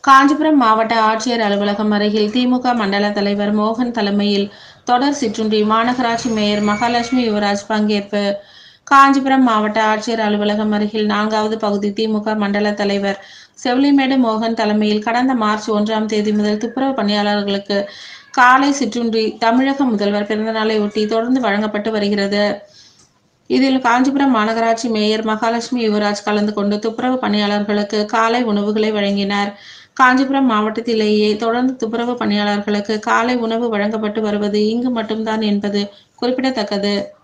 காஞ்சிபுரம் மாவட்ட ஆட்சியர் அலுவலகம் அருகில் திமுக மண்டல தலைவர் மோகன் தலைமையில் தொடர் சிற்றுண்டி மாநகராட்சி மேயர் மகாலட்சுமி யுவராஜ் பங்கேற்பு காஞ்சிபுரம் மாவட்ட ஆட்சியர் அலுவலகம் அருகில் நான்காவது பகுதி திமுக மண்டல தலைவர் செவிலிமேடு மோகன் தலைமையில் கடந்த மார்ச் ஒன்றாம் தேதி முதல் துப்புரவு பணியாளர்களுக்கு காலை சிற்றுண்டி தமிழக முதல்வர் பிறந்தநாளை ஒட்டி தொடர்ந்து வழங்கப்பட்டு வருகிறது இதில் காஞ்சிபுரம் மாநகராட்சி மேயர் மகாலட்சுமி யுவராஜ் கலந்து கொண்டு துப்புரவு பணியாளர்களுக்கு காலை உணவுகளை வழங்கினார் காஞ்சிபுரம் மாவட்டத்திலேயே தொடர்ந்து துப்புரவு பணியாளர்களுக்கு காலை உணவு வழங்கப்பட்டு வருவது இங்கு மட்டும்தான் என்பது குறிப்பிடத்தக்கது